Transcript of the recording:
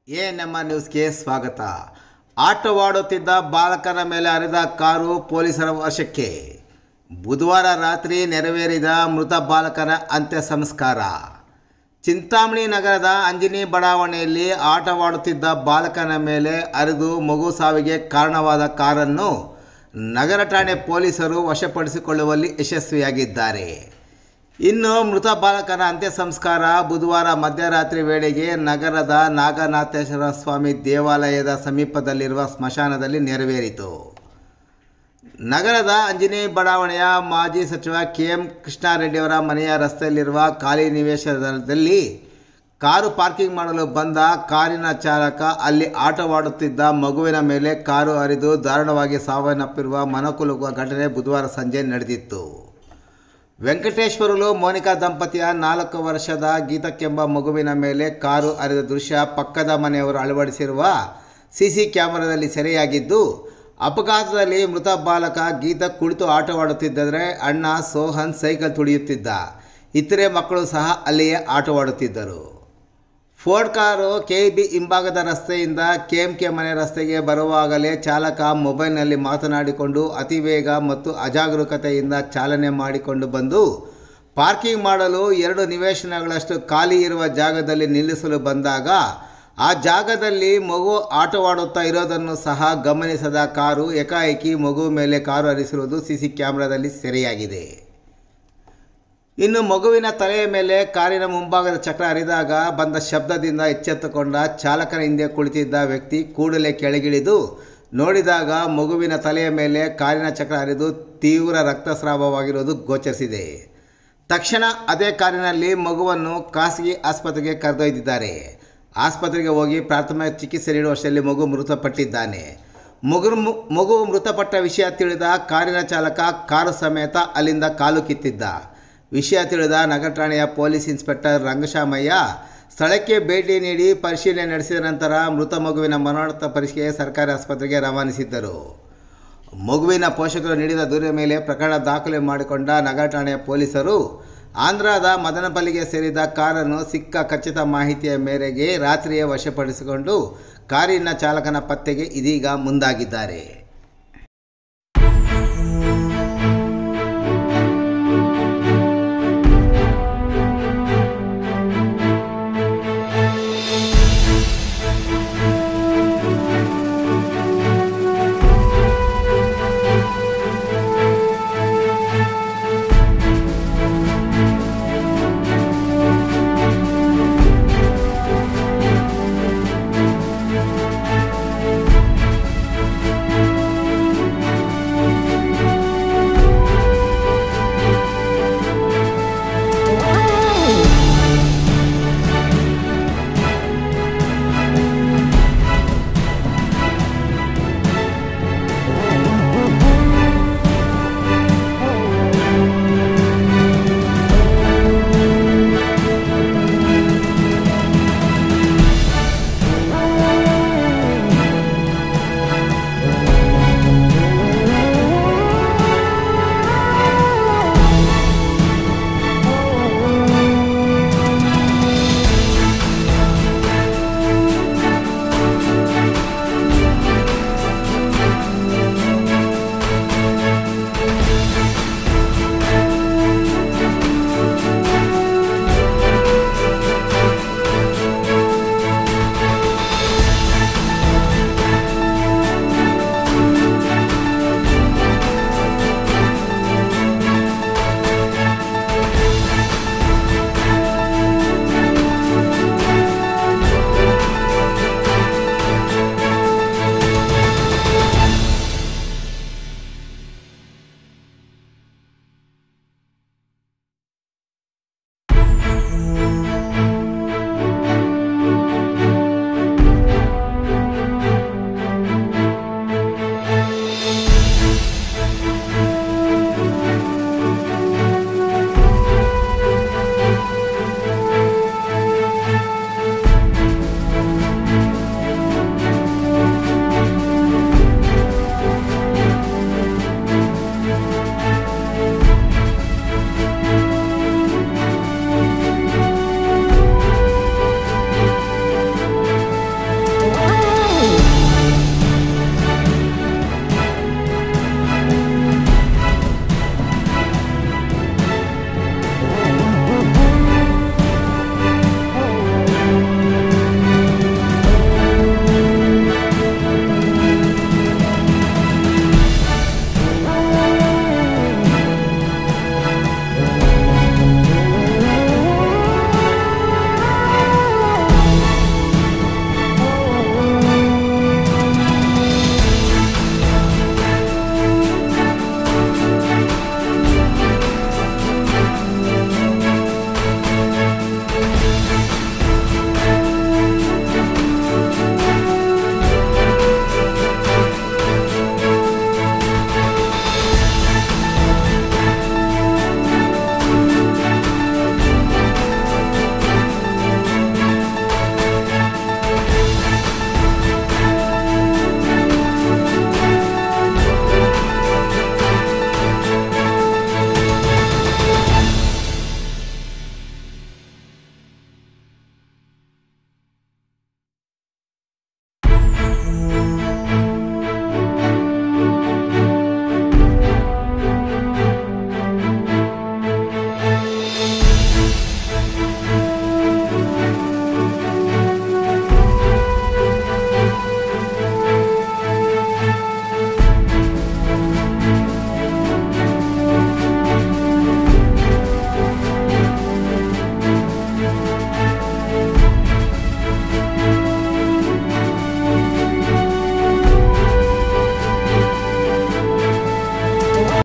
A ನಮ್ಮ ನ್ಯೂಸ್ಗೆ ಸ್ವಾಗತ ಆಟವಾಡುತ್ತಿದ್ದ ಬಾಲಕನ ಮೇಲೆ ಹರಿದ ಕಾರು ಪೊಲೀಸರ ವಶಕ್ಕೆ ಬುಧವಾರ ರಾತ್ರಿ ನೆರವೇರಿದ ಮೃತ ಬಾಲಕನ ಅಂತ್ಯ ಸಂಸ್ಕಾರ ಚಿಂತಾಮಣಿ ನಗರದ ಅಂಜನಿ ಬಡಾವಣೆಯಲ್ಲಿ ಆಟವಾಡುತ್ತಿದ್ದ ಬಾಲಕನ ಮೇಲೆ ಹರಿದು ಮಗು ಸಾವಿಗೆ ಕಾರಣವಾದ ಕಾರನ್ನು ನಗರ ಠಾಣೆ ಪೊಲೀಸರು ವಶಪಡಿಸಿಕೊಳ್ಳುವಲ್ಲಿ ಯಶಸ್ವಿಯಾಗಿದ್ದಾರೆ ಇನ್ನು ಮೃತ ಬಾಲಕನ ಅಂತ್ಯ ಸಂಸ್ಕಾರ ಬುಧವಾರ ಮಧ್ಯರಾತ್ರಿ ವೇಳೆಗೆ ನಗರದ ನಾಗನಾಥೇಶ್ವರ ಸ್ವಾಮಿ ದೇವಾಲಯದ ಸಮೀಪದಲ್ಲಿರುವ ಸ್ಮಶಾನದಲ್ಲಿ ನೆರವೇರಿತು ನಗರದ ಅಂಜನಿ ಬಡಾವಣೆಯ ಮಾಜಿ ಸಚಿವ ಕೆ ಎಂ ಕೃಷ್ಣಾರೆಡ್ಡಿಯವರ ಮನೆಯ ರಸ್ತೆಯಲ್ಲಿರುವ ಖಾಲಿ ನಿವೇಶನದಲ್ಲಿ ಕಾರು ಪಾರ್ಕಿಂಗ್ ಮಾಡಲು ಬಂದ ಕಾರಿನ ಚಾಲಕ ಅಲ್ಲಿ ಆಟವಾಡುತ್ತಿದ್ದ ಮಗುವಿನ ಮೇಲೆ ಕಾರು ಹರಿದು ದಾರುಣವಾಗಿ ಸಾವನ್ನಪ್ಪಿರುವ ಮನಕುಲುಕುವ ಘಟನೆ ಬುಧವಾರ ಸಂಜೆ ನಡೆದಿತ್ತು ವೆಂಕಟೇಶ್ವರಲು ಮೋನಿಕಾ ದಂಪತಿಯ ನಾಲ್ಕು ವರ್ಷದ ಗೀತಕ್ಕೆಂಬ ಮಗುವಿನ ಮೇಲೆ ಕಾರು ಹರಿದ ದೃಶ್ಯ ಪಕ್ಕದ ಮನೆಯವರು ಅಳವಡಿಸಿರುವ ಸಿಸಿ ಕ್ಯಾಮೆರಾದಲ್ಲಿ ಸೆರೆಯಾಗಿದ್ದು ಅಪಘಾತದಲ್ಲಿ ಮೃತ ಬಾಲಕ ಗೀತ ಕುಳಿತು ಆಟವಾಡುತ್ತಿದ್ದರೆ ಅಣ್ಣ ಸೋಹನ್ ಸೈಕಲ್ ತುಳಿಯುತ್ತಿದ್ದ ಇತರೆ ಮಕ್ಕಳು ಸಹ ಅಲ್ಲಿಯೇ ಆಟವಾಡುತ್ತಿದ್ದರು ಫೋರ್ಡ್ ಕಾರು ಕೆ ಬಿ ಹಿಂಭಾಗದ ರಸ್ತೆಯಿಂದ ಕೆ ಎಂ ಕೆ ಮನೆ ರಸ್ತೆಗೆ ಬರುವಾಗಲೇ ಚಾಲಕ ಮೊಬೈಲ್ನಲ್ಲಿ ಮಾತನಾಡಿಕೊಂಡು ಅತಿ ವೇಗ ಮತ್ತು ಅಜಾಗರೂಕತೆಯಿಂದ ಚಾಲನೆ ಮಾಡಿಕೊಂಡು ಬಂದು ಪಾರ್ಕಿಂಗ್ ಮಾಡಲು ಎರಡು ನಿವೇಶನಗಳಷ್ಟು ಖಾಲಿ ಇರುವ ಜಾಗದಲ್ಲಿ ನಿಲ್ಲಿಸಲು ಬಂದಾಗ ಆ ಜಾಗದಲ್ಲಿ ಮಗು ಆಟವಾಡುತ್ತಾ ಇರೋದನ್ನು ಸಹ ಗಮನಿಸದ ಕಾರು ಏಕಾಏಕಿ ಮಗು ಮೇಲೆ ಕಾರು ಹರಿಸಿರುವುದು ಸಿಸಿ ಕ್ಯಾಮೆರಾದಲ್ಲಿ ಸೆರೆಯಾಗಿದೆ ಇನ್ನು ಮಗುವಿನ ತಲೆಯ ಮೇಲೆ ಕಾರಿನ ಮುಂಭಾಗದ ಚಕ್ರ ಹರಿದಾಗ ಬಂದ ಶಬ್ದದಿಂದ ಎಚ್ಚೆತ್ತುಕೊಂಡ ಚಾಲಕನ ಹಿಂದೆ ಕುಳಿತಿದ್ದ ವ್ಯಕ್ತಿ ಕೂಡಲೇ ಕೆಳಗಿಳಿದು ನೋಡಿದಾಗ ಮಗುವಿನ ತಲೆಯ ಮೇಲೆ ಕಾರಿನ ಚಕ್ರ ಹರಿದು ತೀವ್ರ ರಕ್ತಸ್ರಾವವಾಗಿರುವುದು ಗೋಚರಿಸಿದೆ ತಕ್ಷಣ ಅದೇ ಕಾರಿನಲ್ಲಿ ಮಗುವನ್ನು ಖಾಸಗಿ ಆಸ್ಪತ್ರೆಗೆ ಕರೆದೊಯ್ದಿದ್ದಾರೆ ಆಸ್ಪತ್ರೆಗೆ ಹೋಗಿ ಪ್ರಾಥಮಿಕ ಚಿಕಿತ್ಸೆ ನೀಡುವಷ್ಟರಲ್ಲಿ ಮಗು ಮೃತಪಟ್ಟಿದ್ದಾನೆ ಮಗು ಮಗು ಮೃತಪಟ್ಟ ವಿಷಯ ತಿಳಿದ ಕಾರಿನ ಚಾಲಕ ಕಾರು ಸಮೇತ ಅಲ್ಲಿಂದ ಕಾಲು ಕಿತ್ತಿದ್ದ ವಿಷಯ ತಿಳಿದ ನಗರ ಠಾಣೆಯ ಪೊಲೀಸ್ ಇನ್ಸ್ಪೆಕ್ಟರ್ ರಂಗಶಾಮಯ್ಯ ಸ್ಥಳಕ್ಕೆ ಭೇಟಿ ನೀಡಿ ಪರಿಶೀಲನೆ ನಡೆಸಿದ ನಂತರ ಮೃತ ಮಗುವಿನ ಮರಣೋತ್ತರ ಪರೀಕ್ಷೆಗೆ ಸರ್ಕಾರಿ ಆಸ್ಪತ್ರೆಗೆ ರವಾನಿಸಿದ್ದರು ಮಗುವಿನ ಪೋಷಕರು ನೀಡಿದ ದೂರಿನ ಮೇಲೆ ಪ್ರಕರಣ ದಾಖಲೆ ಮಾಡಿಕೊಂಡ ನಗರ ಠಾಣೆಯ ಪೊಲೀಸರು ಆಂಧ್ರದ ಮದನಪಲ್ಲಿಗೆ ಸೇರಿದ ಕಾರನ್ನು ಸಿಕ್ಕ ಖಚಿತ ಮಾಹಿತಿಯ ಮೇರೆಗೆ ರಾತ್ರಿಯೇ ವಶಪಡಿಸಿಕೊಂಡು ಕಾರಿನ ಚಾಲಕನ ಪತ್ತೆಗೆ ಇದೀಗ ಮುಂದಾಗಿದ್ದಾರೆ